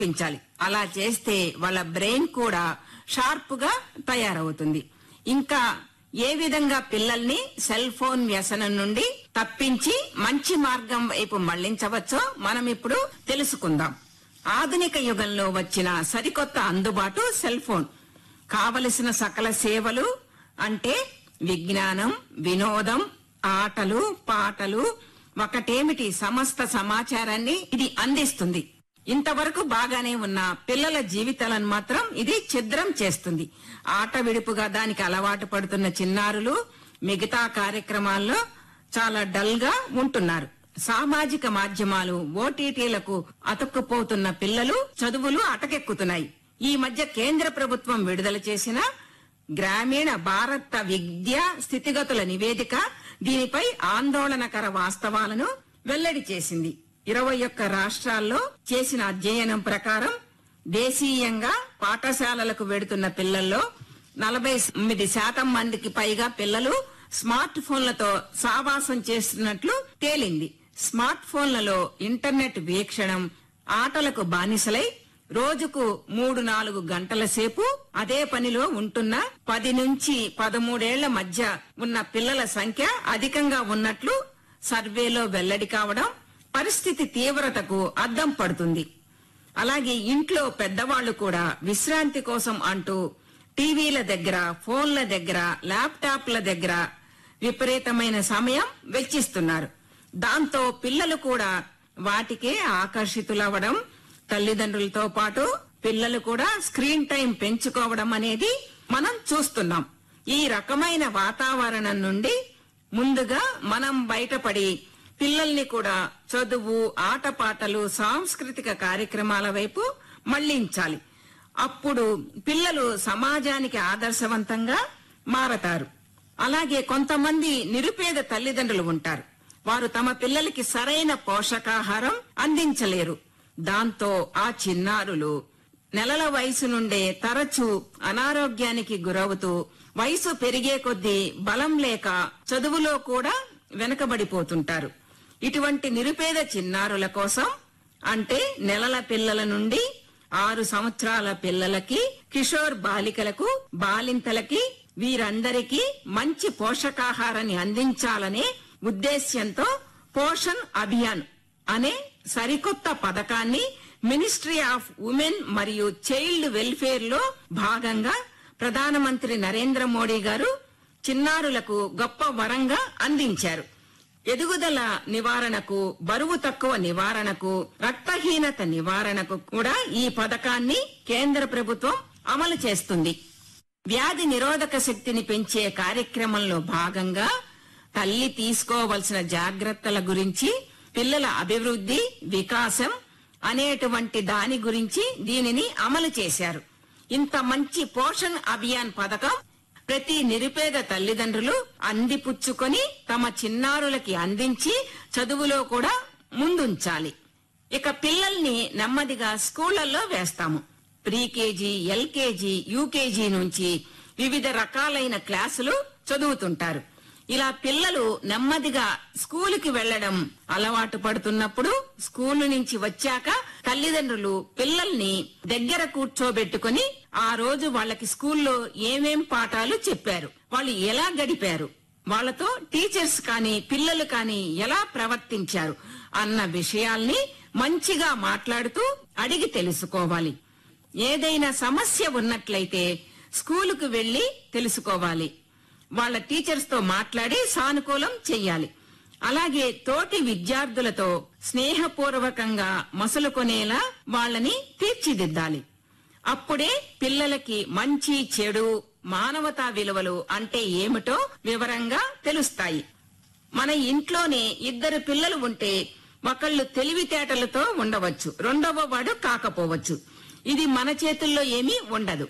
పెంచాలి అలా చేస్తే వాళ్ళ బ్రెయిన్ కూడా షార్ప్ గా తయారవుతుంది ఇంకా ఏ విధంగా పిల్లల్ని సెల్ ఫోన్ వ్యసనం నుండి తప్పించి మంచి మార్గం వైపు మళ్లించవచ్చో మనం ఇప్పుడు తెలుసుకుందాం ఆధునిక యుగంలో వచ్చిన సరికొత్త అందుబాటు సెల్ ఫోన్ కావలసిన సకల సేవలు అంటే విజ్ఞానం వినోదం ఆటలు పాటలు ఒకటేమిటి సమస్త సమాచారాన్ని ఇది అందిస్తుంది ఇంతవరకు బాగానే ఉన్న పిల్లల జీవితాలను మాత్రం ఇది ఛిద్రం చేస్తుంది ఆట విడుపుగా దానికి అలవాటు పడుతున్న చిన్నారులు మిగతా కార్యక్రమాల్లో చాలా డల్ గా ఉంటున్నారు సామాజిక మాధ్యమాలు ఓటీటీలకు అతుక్కుపోతున్న పిల్లలు చదువులు అటకెక్కుతున్నాయి ఈ మధ్య కేంద్ర ప్రభుత్వం విడుదల చేసిన గ్రామీణ భారత విద్యా స్థితిగతుల నివేదిక దీనిపై ఆందోళనకర వాస్తవాలను వెల్లడి చేసింది ఇరవై ఒక్క రాష్ట్రాల్లో చేసిన అధ్యయనం ప్రకారం దేశీయంగా పాఠశాలలకు వెడుతున్న పిల్లల్లో నలభై తొమ్మిది శాతం మందికి పైగా పిల్లలు స్మార్ట్ ఫోన్లతో సావాసం చేస్తున్నట్లు తేలింది స్మార్ట్ ఫోన్లలో ఇంటర్నెట్ వీక్షణం ఆటలకు బానిసలై రోజుకు మూడు నాలుగు గంటల సేపు అదే పనిలో ఉంటున్న పది నుంచి పదమూడేళ్ల మధ్య ఉన్న పిల్లల సంఖ్య అధికంగా ఉన్నట్లు సర్వేలో వెల్లడి కావడం పరిస్థితి తీవ్రతకు అద్దం పడుతుంది అలాగే ఇంట్లో పెద్దవాళ్లు కూడా విశ్రాంతి కోసం అంటూ టీవీల దగ్గర ఫోన్ల దగ్గర ల్యాప్టాప్ల దగ్గర విపరీతమైన సమయం వెచ్చిస్తున్నారు దాంతో పిల్లలు కూడా వాటికే ఆకర్షితులవ్వడం తల్లిదండ్రులతో పాటు పిల్లలు కూడా స్క్రీన్ టైం పెంచుకోవడం అనేది మనం చూస్తున్నాం ఈ రకమైన వాతావరణం నుండి ముందుగా మనం బయటపడి పిల్లల్ని కూడా చదువు ఆటపాటలు సాంస్కృతిక కార్యక్రమాల వైపు మళ్లించాలి అప్పుడు పిల్లలు సమాజానికి ఆదర్శవంతంగా మారతారు అలాగే కొంతమంది నిరుపేద తల్లిదండ్రులు ఉంటారు వారు తమ పిల్లలకి సరైన పోషకాహారం అందించలేరు దాంతో ఆ చిన్నారులు నెలల వయసు నుండే తరచూ అనారోగ్యానికి గురవుతూ వయసు పెరిగే కొద్దీ బలం లేక చదువులో కూడా వెనకబడిపోతుంటారు ఇటువంటి నిరుపేద చిన్నారుల కోసం అంటే నెలల పిల్లల నుండి ఆరు సంవత్సరాల పిల్లలకి కిషోర్ బాలికలకు బాలింతలకి వీరందరికీ మంచి పోషకాహారాన్ని అందించాలనే ఉద్దేశ్యంతో పోషణ్ అభియాన్ అనే సరికొత్త పథకాన్ని మినిస్ట్రీ ఆఫ్ ఉమెన్ మరియు చైల్డ్ వెల్ఫేర్ లో భాగంగా ప్రధానమంత్రి నరేంద్ర మోడీ గారు చిన్నారులకు గొప్ప వరంగా అందించారు ఎదుగుదల నివారణకు బరువు తక్కువ నివారణకు రక్తహీనత నివారణకు కూడా ఈ పథకాన్ని కేంద్ర ప్రభుత్వం అమలు చేస్తుంది వ్యాధి నిరోధక శక్తిని పెంచే కార్యక్రమంలో భాగంగా తల్లి తీసుకోవలసిన జాగ్రత్తల గురించి పిల్లల అభివృద్ధి వికాసం అనేటువంటి దాని గురించి దీనిని అమలు చేశారు ఇంత మంచి పోషణ్ అభియాన్ పథకం ప్రతి నిరుపేద తల్లిదండ్రులు అందిపుచ్చుకొని తమ చిన్నారులకి అందించి చదువులో కూడా ముందుంచాలి ఇక పిల్లల్ని నెమ్మదిగా స్కూళ్లలో వేస్తాము ప్రీకేజీ ఎల్కేజీ యూకేజీ నుంచి వివిధ రకాలైన క్లాసులు చదువుతుంటారు ఇలా పిల్లలు నెమ్మదిగా స్కూలుకి వెళ్లడం అలవాటు పడుతున్నప్పుడు స్కూలు నుంచి వచ్చాక తల్లిదండ్రులు పిల్లల్ని దగ్గర కూర్చోబెట్టుకుని ఆ రోజు వాళ్ళకి స్కూల్లో ఏమేం పాఠాలు చెప్పారు వాళ్ళు ఎలా గడిపారు వాళ్ళతో టీచర్స్ కానీ పిల్లలు కానీ ఎలా ప్రవర్తించారు అన్న విషయాల్ని మంచిగా మాట్లాడుతూ అడిగి తెలుసుకోవాలి ఏదైనా సమస్య ఉన్నట్లయితే స్కూలుకు వెళ్లి తెలుసుకోవాలి వాళ్ళ టీచర్స్ తో మాట్లాడి సానుకూలం చెయ్యాలి అలాగే తోటి విద్యార్థులతో స్నేహపూర్వకంగా మసలుకొనేలా వాళ్ళని తీర్చిదిద్దాలి అప్పుడే పిల్లలకి మంచి చెడు మానవతా విలువలు అంటే ఏమిటో వివరంగా తెలుస్తాయి మన ఇంట్లోనే ఇద్దరు పిల్లలు ఉంటే ఒకళ్ళు తెలివితేటలతో ఉండవచ్చు రెండవ వాడు కాకపోవచ్చు ఇది మన చేతుల్లో ఏమీ ఉండదు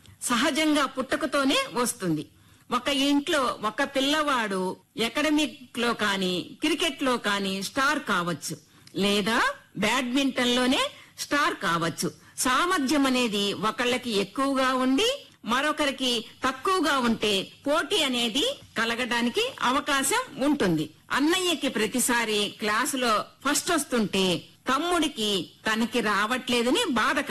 సహజంగా పుట్టుకతోనే వస్తుంది ఒక ఇంట్లో ఒక పిల్లవాడు ఎకడమిక్ లో కానీ క్రికెట్ లో కానీ స్టార్ కావచ్చు లేదా బ్యాడ్మింటన్ లోనే స్టార్ కావచ్చు సామర్థ్యం అనేది ఒకళ్ళకి ఎక్కువగా ఉండి మరొకరికి తక్కువగా ఉంటే పోటీ అనేది కలగడానికి అవకాశం ఉంటుంది అన్నయ్యకి ప్రతిసారి క్లాసులో ఫస్ట్ వస్తుంటే తమ్ముడికి తనకి రావట్లేదని బాధ